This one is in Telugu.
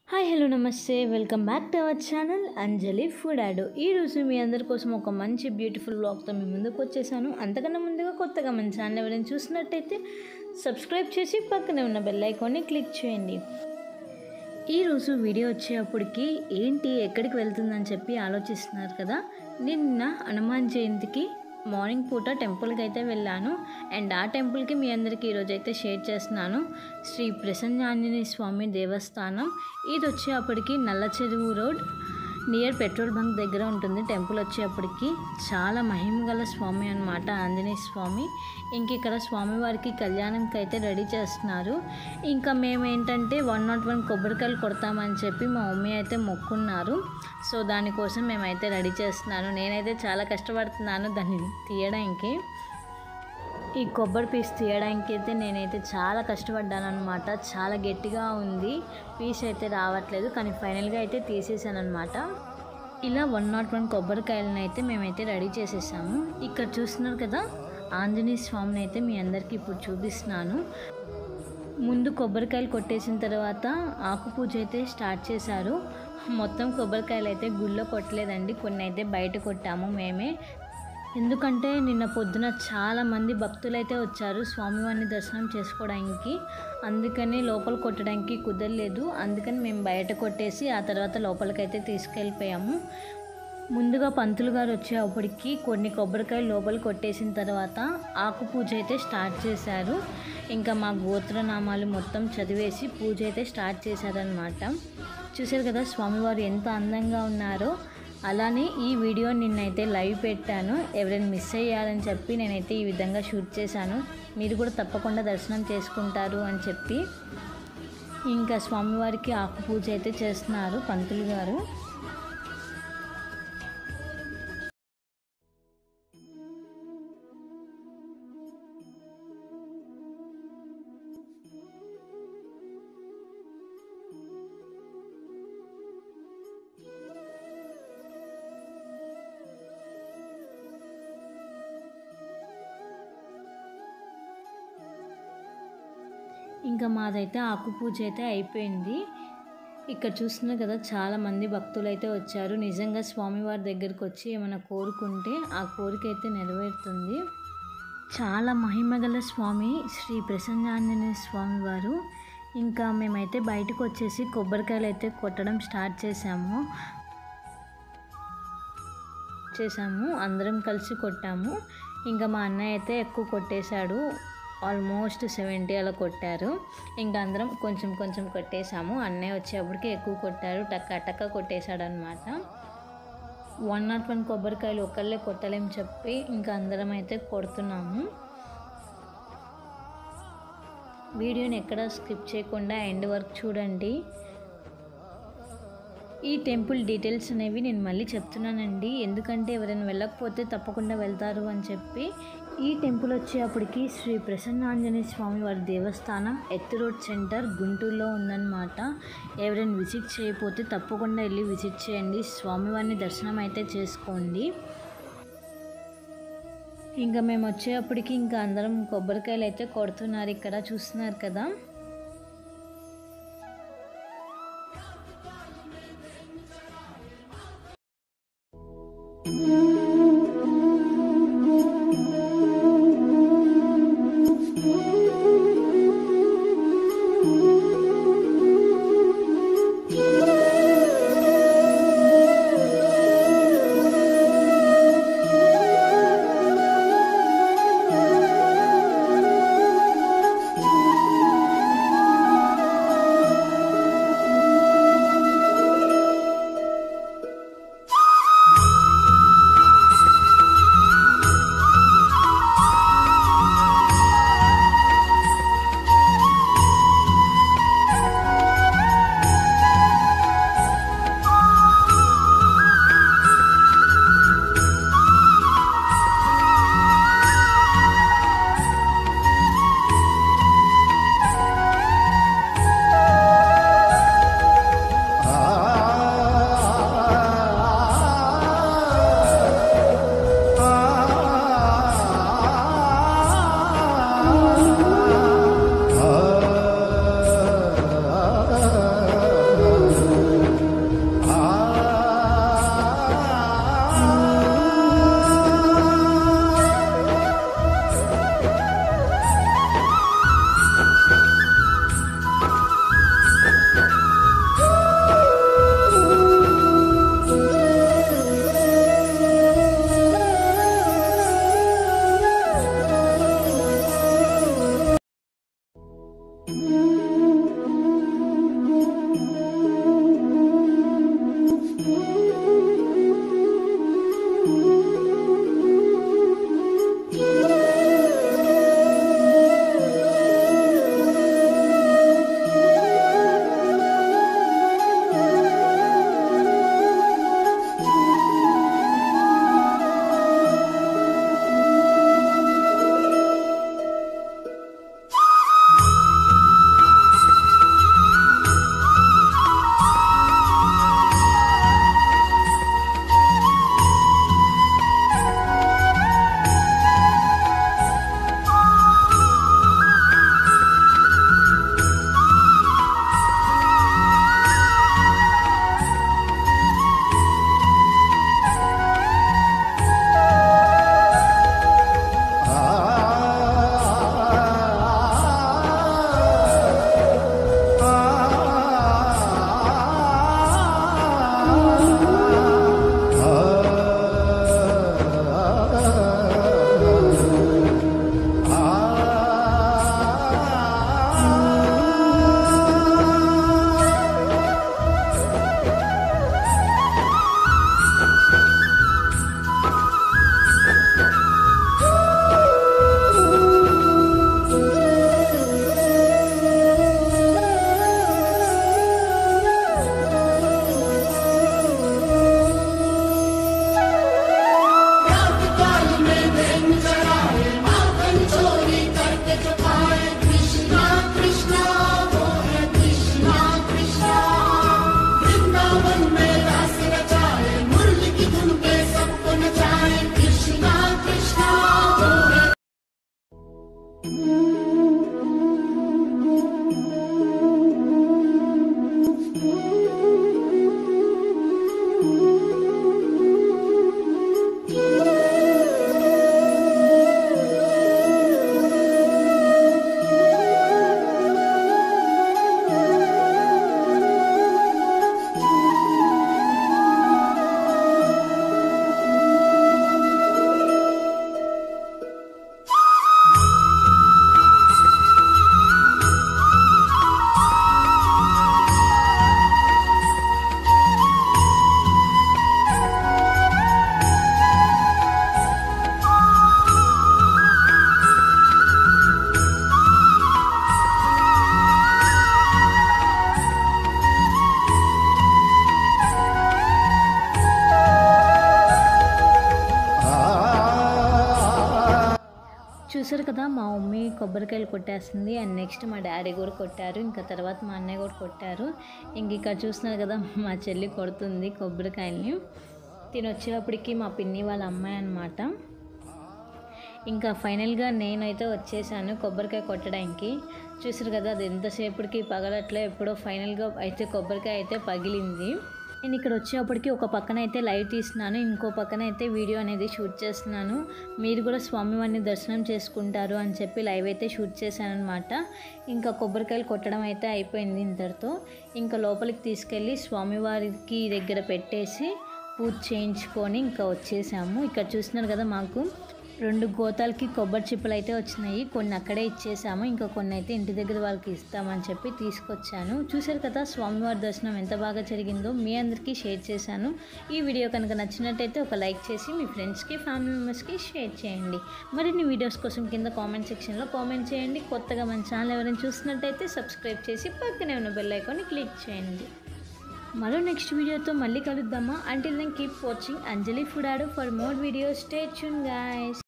హాయ్ హలో నమస్తే welcome back to our channel Anjali food యాడ్ ఈరోజు మీ అందరి కోసం ఒక మంచి బ్యూటిఫుల్ బ్లాగ్తో మీ ముందుకు వచ్చేసాను అంతకన్నా ముందుగా కొత్తగా మన ఛానల్ ఎవరైనా చూసినట్టయితే సబ్స్క్రైబ్ చేసి పక్కనే ఉన్న బెల్ ఐకాన్ని క్లిక్ చేయండి ఈరోజు వీడియో వచ్చేటప్పటికి ఏంటి ఎక్కడికి వెళ్తుందని చెప్పి ఆలోచిస్తున్నారు కదా నిన్న హనుమాన్ జయంతికి మార్నింగ్ పూట టెంపుల్కి అయితే వెళ్ళాను అండ్ ఆ టెంపుల్కి మీ అందరికీ ఈరోజు అయితే షేర్ చేస్తున్నాను శ్రీ ప్రసన్నాంజనేయ స్వామి దేవస్థానం ఇది వచ్చేటప్పటికి నల్ల చెరువు రోడ్ నియర్ పెట్రోల్ బంక్ దగ్గర ఉంటుంది టెంపుల్ వచ్చేటప్పటికి చాలా మహిమగల స్వామి అనమాట ఆంజనేయ స్వామి ఇంక ఇక్కడ స్వామివారికి కళ్యాణంకి అయితే రెడీ చేస్తున్నారు ఇంకా మేము ఏంటంటే వన్ నాట్ వన్ కొబ్బరికాయలు కొడతామని చెప్పి మా మమ్మీ అయితే మొక్కున్నారు సో దానికోసం మేమైతే రెడీ చేస్తున్నాను నేనైతే చాలా కష్టపడుతున్నాను దాన్ని తీయడానికి ఈ కొబ్బరి పీస్ తీయడానికి అయితే నేనైతే చాలా కష్టపడ్డాను అనమాట చాలా గట్టిగా ఉంది పీస్ అయితే రావట్లేదు కానీ ఫైనల్గా అయితే తీసేసాను అనమాట ఇలా వన్ నాట్ వన్ కొబ్బరికాయలను అయితే మేమైతే రెడీ చేసేసాము ఇక్కడ చూస్తున్నారు కదా ఆంజనేయ స్వామిని అయితే మీ అందరికీ ఇప్పుడు చూపిస్తున్నాను ముందు కొబ్బరికాయలు కొట్టేసిన తర్వాత ఆకు పూజ అయితే స్టార్ట్ చేశారు మొత్తం కొబ్బరికాయలు అయితే గుళ్ళో కొట్టలేదండి కొన్ని అయితే బయట కొట్టాము మేమే ఎందుకంటే నిన్న పొద్దున చాలా మంది భక్తులైతే వచ్చారు స్వామివారిని దర్శనం చేసుకోవడానికి అందుకని లోపల కొట్టడానికి కుదరలేదు అందుకని మేము బయట కొట్టేసి ఆ తర్వాత లోపలికైతే తీసుకెళ్ళిపోయాము ముందుగా పంతులు గారు వచ్చేటప్పటికి కొన్ని కొబ్బరికాయలు లోపల కొట్టేసిన తర్వాత ఆకు పూజ అయితే స్టార్ట్ చేశారు ఇంకా మా గోత్రనామాలు మొత్తం చదివేసి పూజ అయితే స్టార్ట్ చేశారనమాట చూశారు కదా స్వామివారు ఎంత అందంగా ఉన్నారో అలానే ఈ వీడియో నిన్నైతే లైవ్ పెట్టాను ఎవరైనా మిస్ అయ్యారని చెప్పి నేనైతే ఈ విధంగా షూట్ చేశాను మీరు కూడా తప్పకుండా దర్శనం చేసుకుంటారు అని చెప్పి ఇంకా స్వామివారికి ఆకు పూజ అయితే చేస్తున్నారు పంతులు గారు ఇంకా మాదైతే ఆకు పూజ అయితే అయిపోయింది ఇక్కడ చూస్తున్నారు కదా చాలా మంది భక్తులు అయితే వచ్చారు నిజంగా స్వామివారి దగ్గరికి వచ్చి ఏమైనా కోరుకుంటే ఆ కోరిక అయితే నెరవేరుతుంది చాలా మహిమగల స్వామి శ్రీ ప్రసన్నాంజనేయ స్వామి వారు ఇంకా మేమైతే బయటకు వచ్చేసి కొబ్బరికాయలు అయితే కొట్టడం స్టార్ట్ చేసాము చేసాము అందరం కలిసి కొట్టాము ఇంకా మా అన్నయ్య అయితే ఎక్కువ కొట్టేశాడు ఆల్మోస్ట్ సెవెంటీ అలా కొట్టారు ఇంకా అందరం కొంచెం కొంచెం కొట్టేశాము అన్నయ్య వచ్చేప్పటికి ఎక్కువ కొట్టారు టక్క టక్క కొట్టేశాడు అనమాట వన్ నాట్ వన్ కొబ్బరికాయలు ఒకళ్ళే కొట్టలేం చెప్పి ఇంకా అందరం అయితే కొడుతున్నాము వీడియోని ఎక్కడ స్కిప్ చేయకుండా ఎండ్ వరకు చూడండి ఈ టెంపుల్ డీటెయిల్స్ అనేవి నేను మళ్ళీ చెప్తున్నానండి ఎందుకంటే ఎవరైనా వెళ్ళకపోతే తప్పకుండా వెళ్తారు అని చెప్పి ఈ టెంపుల్ వచ్చేప్పటికి శ్రీ ప్రసన్నాంజనేయ స్వామి వారి దేవస్థానం ఎత్తు రోడ్ సెంటర్ గుంటూరులో ఉందన్నమాట ఎవరైనా విజిట్ చేయకపోతే తప్పకుండా వెళ్ళి విజిట్ చేయండి స్వామివారిని దర్శనం అయితే చేసుకోండి ఇంకా మేము వచ్చేటప్పటికి ఇంకా అందరం కొబ్బరికాయలు అయితే కొడుతున్నారు ఇక్కడ చూస్తున్నారు కదా మా మమ్మీ కొబ్బరికాయలు కొట్టేస్తుంది అండ్ నెక్స్ట్ మా డాడీ కూడా కొట్టారు ఇంకా తర్వాత మా అన్నయ్య కూడా కొట్టారు ఇంక ఇక్కడ చూస్తున్నారు కదా మా చెల్లి కొడుతుంది కొబ్బరికాయల్ని తిని వచ్చేటప్పటికి మా పిన్ని వాళ్ళ అమ్మాయి అనమాట ఇంకా ఫైనల్గా నేనైతే వచ్చేసాను కొబ్బరికాయ కొట్టడానికి చూసారు కదా అది ఎంతసేపటికి పగలట్లే ఎప్పుడో ఫైనల్గా అయితే కొబ్బరికాయ అయితే పగిలింది నేను ఇక్కడ వచ్చేటప్పటికి ఒక పక్కన అయితే లైవ్ తీస్తున్నాను ఇంకో పక్కన అయితే వీడియో అనేది షూట్ చేస్తున్నాను మీరు కూడా స్వామివారిని దర్శనం చేసుకుంటారు అని చెప్పి లైవ్ అయితే షూట్ చేశాను అనమాట ఇంకా కొబ్బరికాయలు కొట్టడం అయితే అయిపోయింది ఇంతటితో ఇంకా లోపలికి తీసుకెళ్ళి స్వామివారికి దగ్గర పెట్టేసి పూజ చేయించుకొని ఇంకా వచ్చేసాము ఇక్కడ చూస్తున్నారు కదా మాకు రెండు గోతాలకి కొబ్బరి చిప్పలు అయితే వచ్చినాయి కొన్ని అక్కడే ఇచ్చేసాము ఇంకా కొన్ని అయితే ఇంటి దగ్గర వాళ్ళకి ఇస్తామని చెప్పి తీసుకొచ్చాను చూశారు కదా స్వామివారి దర్శనం ఎంత బాగా జరిగిందో మీ అందరికీ షేర్ చేశాను ఈ వీడియో కనుక నచ్చినట్టయితే ఒక లైక్ చేసి మీ ఫ్రెండ్స్కి ఫ్యామిలీ మెంబర్స్కి షేర్ చేయండి మరిన్ని వీడియోస్ కోసం కింద కామెంట్ సెక్షన్లో కామెంట్ చేయండి కొత్తగా మన ఛానల్ ఎవరైనా చూసినట్టయితే సబ్స్క్రైబ్ చేసి పక్కనే ఉన్న బెల్ ఐకాన్ని క్లిక్ చేయండి మరో నెక్స్ట్ వీడియోతో మళ్ళీ కలుద్దామా until then keep watching Anjali food ఆడు for more videos stay tuned guys